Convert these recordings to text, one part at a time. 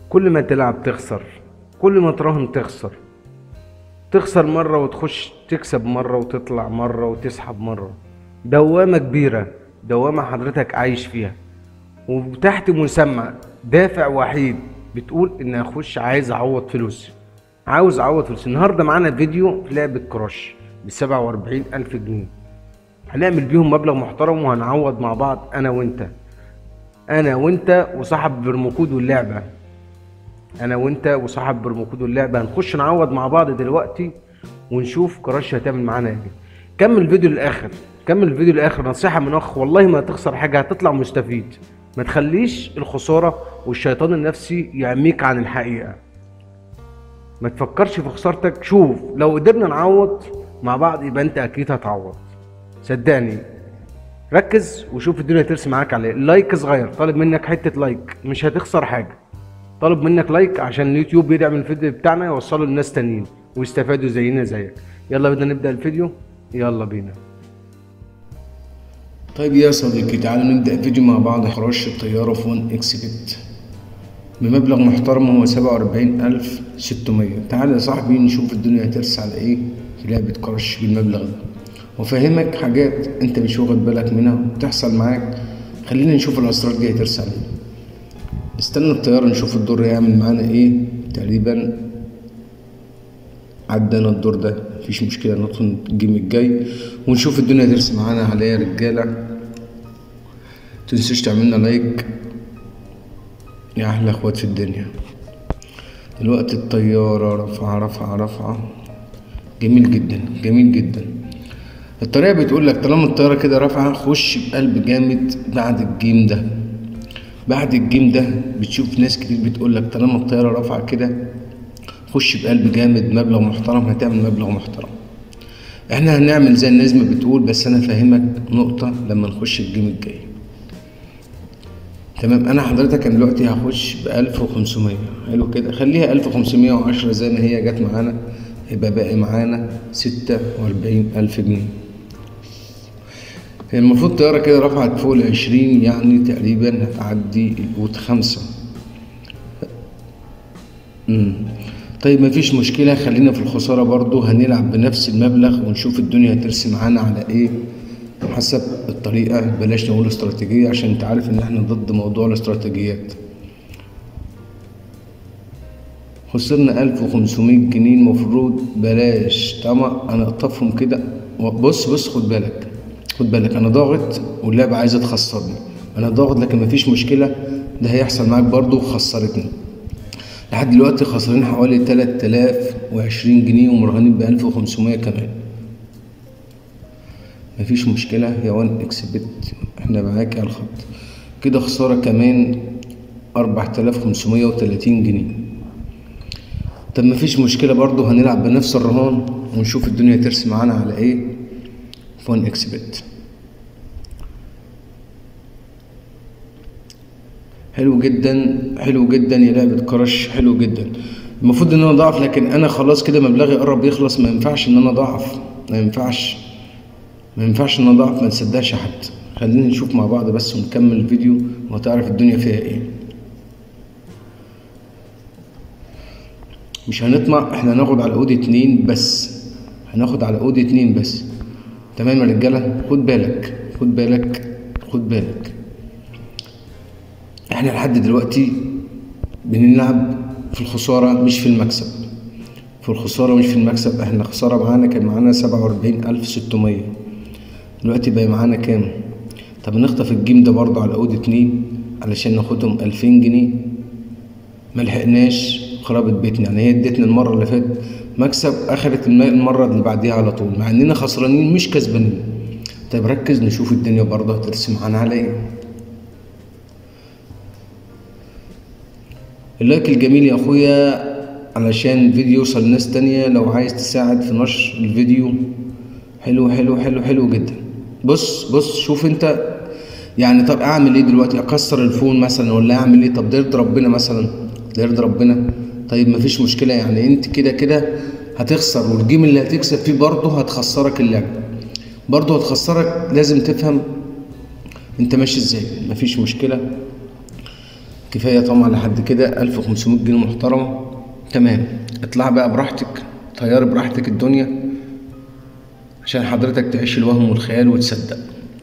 كل ما تلعب تخسر كل ما تراهن تخسر تخسر مرة وتخش تكسب مرة وتطلع مرة وتسحب مرة دوامة كبيرة دوامة حضرتك عايش فيها وتحت مسمى دافع وحيد بتقول ان اخش عايز اعوض فلوسي عاوز اعوض فلوسي النهارده معانا فيديو في لعبة كراش بسبعة واربعين الف جنيه هنعمل بيهم مبلغ محترم وهنعوض مع بعض انا وانت انا وانت وصاحب برمكود واللعبة انا وانت وصاحب برمكود اللعبه هنخش نعوض مع بعض دلوقتي ونشوف كراش هتعمل معانا ايه كمل الفيديو للاخر كمل الفيديو للاخر نصيحه من اخ والله ما هتخسر حاجه هتطلع مستفيد ما تخليش الخساره والشيطان النفسي يعميك عن الحقيقه ما تفكرش في خسارتك شوف لو قدرنا نعوض مع بعض يبقى انت اكيد هتعوض صدقني ركز وشوف الدنيا ترسم معاك على ايه لايك صغير طالب منك حته لايك مش هتخسر حاجه طالب منك لايك عشان اليوتيوب يدعم الفيديو بتاعنا يوصله لناس تانيين ويستفادوا زينا زيك يلا بدنا نبدا الفيديو يلا بينا طيب يا صديقي تعالوا نبدأ فيديو مع بعض خراش الطيارة في 1 اكس بت بمبلغ محترم هو سبعة وأربعين ألف ستمية تعال يا صاحبي نشوف الدنيا هترسى على ايه في لعبة كراش بالمبلغ ده وافهمك حاجات انت مش واخد بالك منها بتحصل معاك خلينا نشوف الأسرار دي هترسى على ايه استنى الطيارة نشوف الدور هيعمل معانا ايه تقريبا عدينا الدور ده مفيش مشكلة ندخل الجيم الجاي ونشوف الدنيا ترسم معانا على ايه يا رجالة متنسوش تعملنا لايك يا احلى اخوات في الدنيا دلوقتي الطيارة رفعة رفعة رفعة جميل جدا جميل جدا الطريقة بتقول لك طالما الطيارة كده رافعة خش بقلب جامد بعد الجيم ده بعد الجيم ده بتشوف ناس كتير بتقول لك طالما الطيارة رافعة كده خش بقلب جامد مبلغ محترم هتعمل مبلغ محترم احنا هنعمل زي الناس ما بتقول بس انا فاهمك نقطة لما نخش الجيم الجاي تمام انا حضرتك انا دلوقتي هخش بألف وخمسمية حلو كده خليها ألف وخمسمية وعشرة زي ما هي جت معانا يبقى باقي معانا ستة وأربعين ألف جنيه هي المفروض طيارة كده رفعت فوق العشرين يعني تقريبا هتعدي القوت خمسة مم. طيب مفيش مشكلة خلينا في الخسارة برضو هنلعب بنفس المبلغ ونشوف الدنيا هترسم معانا على ايه حسب الطريقة بلاش نقول استراتيجية عشان انت عارف ان احنا ضد موضوع الاستراتيجيات خسرنا ألف وخمسمية جنيه المفروض بلاش طبعا انا اقطفهم كده بص بص خد بالك خد بالك انا ضاغط واللعبة عايزة تخسرني انا ضاغط لكن مفيش مشكلة ده هيحصل معاك برضو خسرتني لحد دلوقتي خسرين حوالي تلات آلاف وعشرين جنيه ومرهنين بألف وخمسمية كمان مفيش مشكلة يا وان اكس بت احنا معاك على الخط كده خسارة كمان أربعة آلاف خمسمية وتلاتين جنيه طب مفيش مشكلة برضو هنلعب بنفس الرهان ونشوف الدنيا ترسم معانا على ايه في وان اكس بت حلو جدا حلو جدا يا لعبة كراش حلو جدا المفروض ان انا اضعف لكن انا خلاص كده مبلغي قرب يخلص ما ينفعش ان انا اضعف ما ينفعش ما ينفعش ان انا اضعف ما نصدقش حد خلينا نشوف مع بعض بس ونكمل الفيديو وهتعرف الدنيا فيها ايه مش هنطمع احنا هناخد على اود اتنين بس هناخد على اود اتنين بس تمام يا رجاله خد بالك خد بالك خد بالك احنا لحد دلوقتي بنلعب في الخسارة مش في المكسب في الخسارة مش في المكسب احنا خسارة معانا كان معانا سبعة وأربعين ألف ستمية دلوقتي بقى معانا كام طب نخطف الجيم ده برضه على أود اتنين علشان ناخدهم ألفين جنيه ملحقناش خربت بيتنا يعني هي ادتنا المرة اللي فاتت مكسب أخدت المرة اللي بعديها على طول مع إننا خسرانين مش كسبانين طيب ركز نشوف الدنيا برضه هترسم معانا على ايه اللايك الجميل يا اخويا علشان الفيديو يوصل لناس تانية لو عايز تساعد في نشر الفيديو حلو حلو حلو حلو جدا بص بص شوف انت يعني طب اعمل ايه دلوقتي اكسر الفون مثلا ولا اعمل ايه طب ده يرضي ربنا مثلا ده يرضي ربنا طيب مفيش مشكله يعني انت كده كده هتخسر والجيم اللي هتكسب فيه برضه هتخسرك اللعبه برضه هتخسرك لازم تفهم انت ماشي ازاي مفيش مشكله كفايه طبعا لحد كده 1500 جنيه محترمه تمام اطلع بقى براحتك طيري براحتك الدنيا عشان حضرتك تعيش الوهم والخيال وتصدق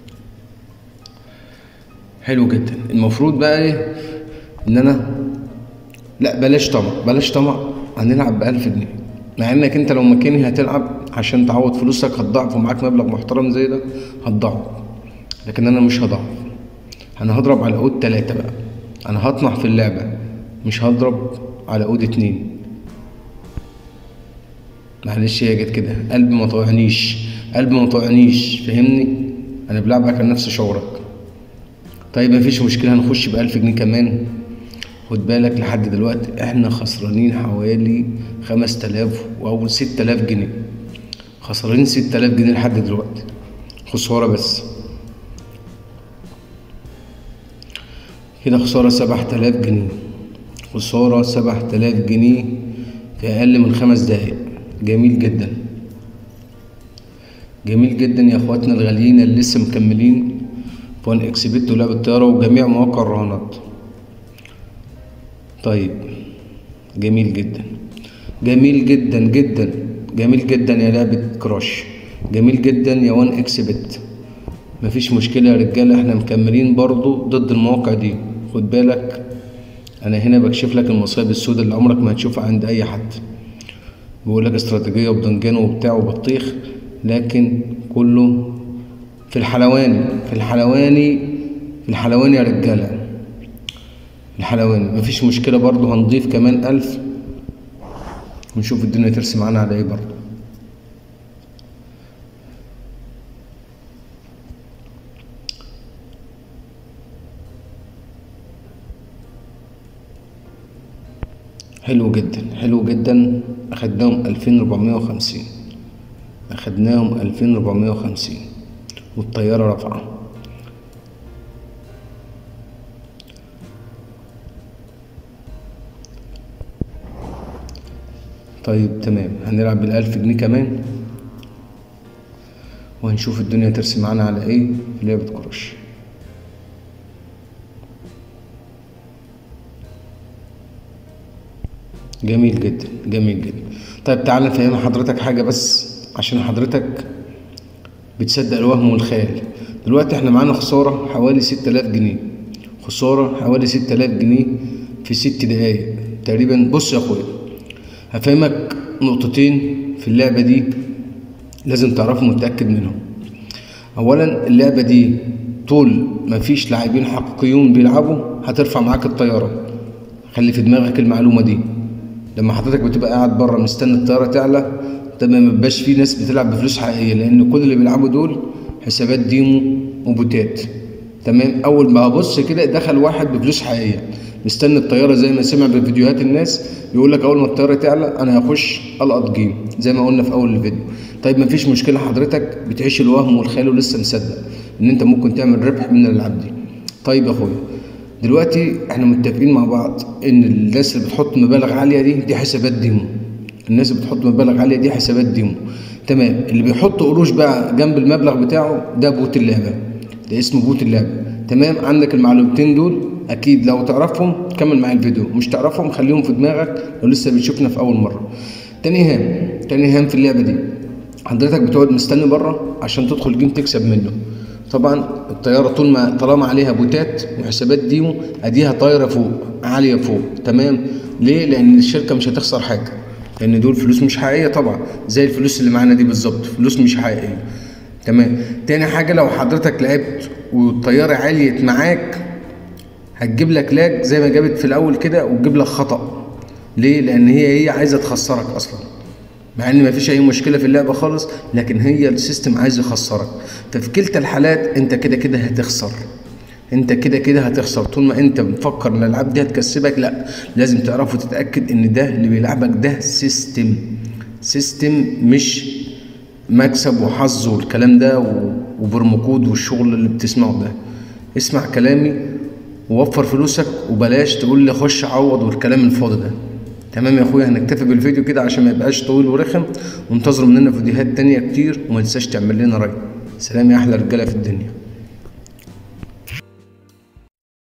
حلو جدا المفروض بقى ايه ان انا لا بلاش طمع بلاش طمع هنلعب بألف جنيه مع انك انت لو مكاني هتلعب عشان تعوض فلوسك هتضاعف ومعاك مبلغ محترم زي ده هتضاعف لكن انا مش هضاعف انا هضرب على عود تلاتة بقى انا هطمع في اللعبة مش هضرب على عود اتنين معلش هي جت كده قلبي ما طوعنيش قلبي ما طوعنيش فهمني انا بلعبك على نفس شعورك طيب مفيش مشكلة هنخش بألف جنيه كمان خد بالك لحد دلوقتي احنا خسرانين حوالي خمس تلاف او ست تلاف جنيه خسرانين ست تلاف جنيه لحد دلوقتي خسارة بس كده خسارة سبع تلاف جنيه خسارة سبع تلاف جنيه في أقل من خمس دقايق جميل جدا جميل جدا يا اخواتنا الغاليين اللي لسه مكملين فون اكسبت ولعب الطيارة وجميع مواقع الرهانات طيب جميل جدا جميل جدا جدا جميل جدا يا لعبة كراش جميل جدا يا وان اكسبت مفيش مشكلة يا رجالة احنا مكملين برضو ضد المواقع دي خد بالك انا هنا بكشف لك المصايب السوداء اللي عمرك ما هتشوفها عند اي حد بيقول لك استراتيجية وبدنجان وبتاع وبطيخ لكن كله في الحلواني في الحلواني في الحلواني يا رجالة الحلواني مفيش مشكلة برضو هنضيف كمان ألف ونشوف الدنيا ترسم معانا على ايه برضو حلو جدا حلو جدا أخدناهم ألفين ربعمية وخمسين أخدناهم ألفين ربعمية وخمسين والطيارة رافعة طيب تمام هنلعب بالألف جنيه كمان وهنشوف الدنيا ترسم معانا على ايه في لعبة كروش جميل جدا جميل جدا طيب تعالى نفهم حضرتك حاجة بس عشان حضرتك بتصدق الوهم والخيال دلوقتي احنا معانا خسارة حوالي ستة آلاف جنيه خسارة حوالي ستة آلاف جنيه في ست دقايق تقريبا بص يا اخويا هفهمك نقطتين في اللعبة دي لازم تعرفهم وتتأكد منهم أولا اللعبة دي طول ما فيش لاعبين حقيقيون بيلعبوا هترفع معاك الطيارة خلي في دماغك المعلومة دي لما حضرتك بتبقى قاعد بره مستني الطيارة تعلى ده ما بيبقاش في ناس بتلعب بفلوس حقيقية لأن كل اللي بيلعبوا دول حسابات ديمو وبوتات تمام أول ما أبص كده دخل واحد بفلوس حقيقية مستني الطيارة زي ما سمع بفيديوهات الناس يقول لك أول ما الطيارة تعلى أنا هخش ألقط جيم زي ما قلنا في أول الفيديو طيب مفيش مشكلة حضرتك بتعيش الوهم والخيال ولسه مصدق إن أنت ممكن تعمل ربح من الألعاب دي طيب يا أخويا دلوقتي احنا متفقين مع بعض ان الناس اللي بتحط مبالغ عاليه دي دي حسابات ديمو الناس اللي بتحط مبالغ عاليه دي حسابات ديمو تمام اللي بيحط قروش بقى جنب المبلغ بتاعه ده بوت اللعبه ده اسمه بوت اللعبه تمام عندك المعلومتين دول اكيد لو تعرفهم كمل معايا الفيديو مش تعرفهم خليهم في دماغك لو لسه بتشوفنا في اول مره تاني هام تاني هام في اللعبه دي حضرتك بتقعد مستني بره عشان تدخل جيم تكسب منه طبعا الطياره طول ما طالما عليها بوتات وحسابات ديمو اديها طايره فوق عاليه فوق تمام ليه لان الشركه مش هتخسر حاجه لان دول فلوس مش حقيقيه طبعا زي الفلوس اللي معانا دي بالظبط فلوس مش حقيقيه تمام تاني حاجه لو حضرتك لعبت والطياره عليت معاك هتجيب لك لاج زي ما جابت في الاول كده وتجيب لك خطا ليه لان هي هي عايزه تخسرك اصلا مع ان مفيش اي مشكله في اللعبه خالص لكن هي السيستم عايز يخسرك ففي كلتا الحالات انت كده كده هتخسر انت كده كده هتخسر طول ما انت مفكر ان الالعاب دي هتكسبك لا لازم تعرف وتتاكد ان ده اللي بيلعبك ده سيستم سيستم مش مكسب وحظ والكلام ده وبرمكود والشغل اللي بتسمعه ده اسمع كلامي ووفر فلوسك وبلاش تقول لي خش عوض والكلام الفاضي ده تمام يا اخويا هنكتفي بالفيديو كده عشان ما يبقاش طويل ورخم وانتظروا مننا فيديوهات تانية كتير وما تنساش تعمل لنا رايك سلام يا احلى رجاله في الدنيا